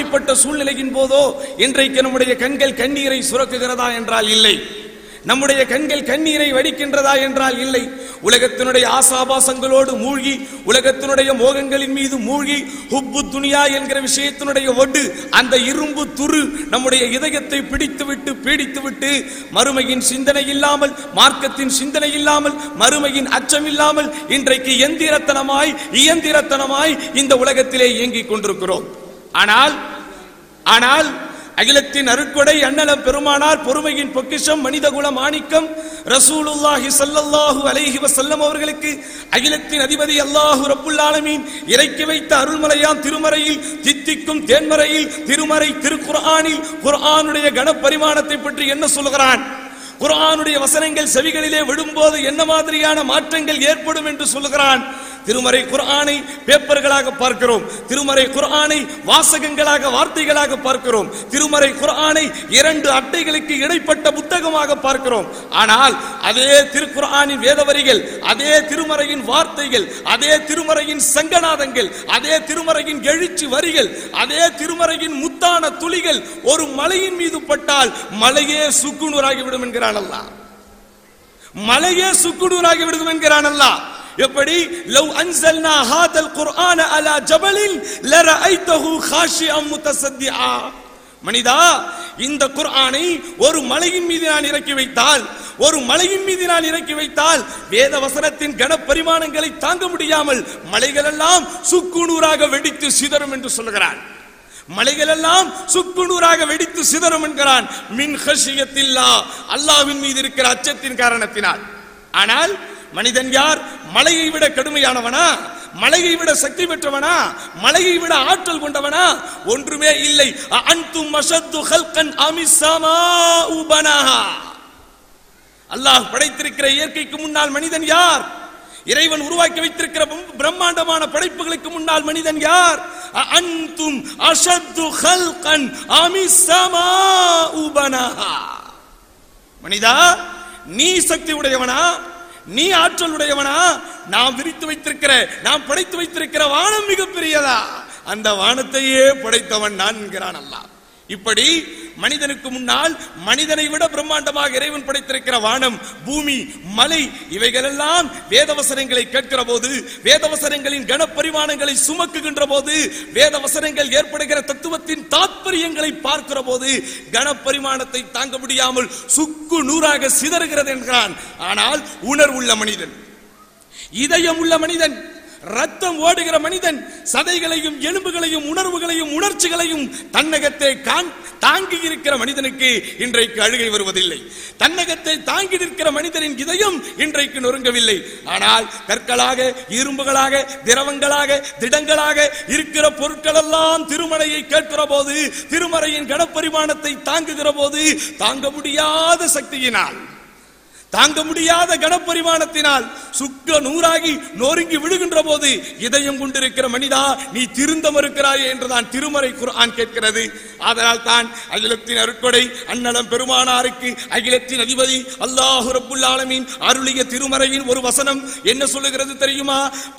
அப்படிப்பட்ட சூழ்நிலையின் போதோ இன்றைக்கு நம்முடைய கண்கள் கண்ணீரை சுரக்குகிறதா என்றால் இல்லை நம்முடைய கண்கள் கண்ணீரை வடிக்கின்றதா என்றால் இல்லை உலகத்தினுடைய ஆசாபாசங்களோடு மூழ்கி உலகத்தினுடைய மோகங்களின் மீது மூழ்கி ஹுப்பு துனியா என்கிற விஷயத்தினுடைய ஒடு அந்த இரும்பு துரு நம்முடைய இதயத்தை பிடித்துவிட்டு பீடித்துவிட்டு மறுமையின் சிந்தனை இல்லாமல் மார்க்கத்தின் சிந்தனை இல்லாமல் மறுமையின் அச்சம் இல்லாமல் இன்றைக்கு எந்திரத்தனமாய் இயந்திரத்தனமாய் இந்த உலகத்திலே இயங்கிக் கொண்டிருக்கிறோம் ஆனால் ஆனால் அகிலத்தின் அருட்கொடை அண்ணலம் பெருமானார் பொறுமையின் பொக்கிஷம் மனிதகுல மாணிக்கம் ரசூலுல்லாஹி ஸல்லல்லாஹு அலைஹி வஸல்லம் அவர்களுக்கு அகிலத்தின் அதிபதி அல்லாஹு ரப்புல் ஆலமீன் இறக்கி வைத்த அருள்மலையாம் திருமறையில் தித்திக்கும் தேன்மறையில் திருமறை திருக்குர்ஆனில் குர்ஆனுடைய கனப்பரிமாணத்தை பற்றி என்ன சொல்கிறான் குர்ஆனுடைய வசனங்கள் செவிகளிலே விடும்போது என்ன மாதிரியான மாற்றங்கள் ஏற்படும் என்று சொல்லுகிறான் திருமறை குர்ஆனை பேப்பர்களாக பார்க்கிறோம் திருமறை குர்ஆனை வாசகங்களாக வார்த்தைகளாக பார்க்கிறோம் திருமறை குர்ஆனை இரண்டு அட்டைகளுக்கு இடைப்பட்ட புத்தகமாக பார்க்கிறோம் ஆனால் அதே திருக்குர்ஆனின் வேத வரிகள் அதே திருமறையின் வார்த்தைகள் அதே திருமறையின் சங்கநாதங்கள் அதே திருமறையின் எழுச்சி வரிகள் அதே திருமறையின் முத்தான துளிகள் ஒரு மலையின் மீது பட்டால் மலையே சுக்குநூறாகிவிடும் என்கிறான் அல்லாஹ் மலையே சுக்குநூறாகி விடுகும் என்கிறான் அல்லாஹ் எப்படி லவ் அன்சல்னா ஹாதல் குர்ஆன அலா ஜபலில் லரஐதஹு காஷிஅம் முத்தசத்திஆ மனிதா இந்த குர்ஆனை ஒரு மலையின் மீது நான் இறக்கி வைத்தால் ஒரு மலையின் மீது நான் இறக்கி வைத்தால் வேத வசனத்தின் கனப்பரிமாணங்களை தாங்க முடியாமல் மலைகள் எல்லாம் சுக்குநூறாக வெடித்து சிதறும் என்று சொல்கிறான் மலைகள் எல்லாம் சுக்குநூறாக வெடித்து சிதறும் என்கிறான் மின் ஹஷியத்தில்லா அல்லாஹ்வின் மீது இருக்கிற அச்சத்தின் காரணத்தினால் ஆனால் மனிதன் யார் மலையை விட கடுமையானவனா மலையை விட சக்தி பெற்றவனா மலையை விட ஆற்றல் கொண்டவனா ஒன்றுமே இல்லை அன்தும் மஷத்து ஹல்கன் அமிசமா உபனாஹா அல்லாஹ் படைத்திருக்கிற இயற்கைக்கு முன்னால் மனிதன் யார் இறைவன் உருவாக்கி வைத்திருக்கிற பிரம்ம- பிரம்மாண்டமான படைப்புகளுக்கு முன்னால் மனிதன் யார் அ- அன்தும் அஷத்து ஹல்கன் அமிசமா உபனாஹா மனிதா நீ சக்தி உடையவனா நீ ஆற்றல் உடையவனா நாம் விரித்து வைத்திருக்கிற நாம் படைத்து வைத்திருக்கிற வானம் மிகப்பெரியதா அந்த வானத்தையே படைத்தவன் நான் என்கிறான் அல்லாஹ் இப்படி மனிதனுக்கு முன்னால் மனிதனை விட பிரம்மாண்டமாக இறைவன் படைத்திருக்கிற வானம் பூமி மலை இவைகளெல்லாம் வேதவசனங்களை கேட்கிற போது வேதவசனங்களின் கனப்பரிமாணங்களை சுமக்குகின்ற போது வேதவசனங்கள் ஏற்படுகிற தத்துவத்தின் தாத்பரியங்களை பார்க்கிற போது கனப்பரிமாணத்தை தாங்க முடியாமல் சுக்கு நூறாக சிதறுகிறது என்கிறான் ஆனால் உணர்வுள்ள மனிதன் இதயம் உள்ள மனிதன் ரத்தம் ஓடுகிற மனிதன் சதைகளையும் எலும்புகளையும் உணர்வுகளையும் உணர்ச்சிகளையும் தன்னகத்தை காண்- தாங்கி இருக்கிற மனிதனுக்கு இன்றைக்கு அழுகை வருவதில்லை தன்னகத்தை தாங்கி நிற்கிற மனிதனின் இதயம் இன்றைக்கு நொறுங்கவில்லை ஆனால் கற்களாக இரும்புகளாக திரவங்களாக திடங்களாக இருக்கிற பொருட்கள் எல்லாம் திருமலையை கேட்கிற போது திருமறையின் கனப்பரிமாணத்தை தாங்குகிற போது தாங்க முடியாத சக்தியினால் தாங்க முடியாத கனப்பரிமாணத்தினால் சுக்க நூறாகி நொறுங்கி விடுகின்ற போது இதயம் கொண்டிருக்கிற மனிதா நீ திருந்த மறுக்கிறாயே என்றுதான் திருமறை குர்ஆன் கேட்கிறது அதனால் தான் அகிலத்தின் அருட்கொடை அன்னலம் பெருமானாருக்கு அகிலத்தின் அதிபதி அல்லாஹு ரப்புல் ஆலமீன் அருளிய திருமறையின் ஒரு வசனம் என்ன சொல்லுகிறது தெரியுமா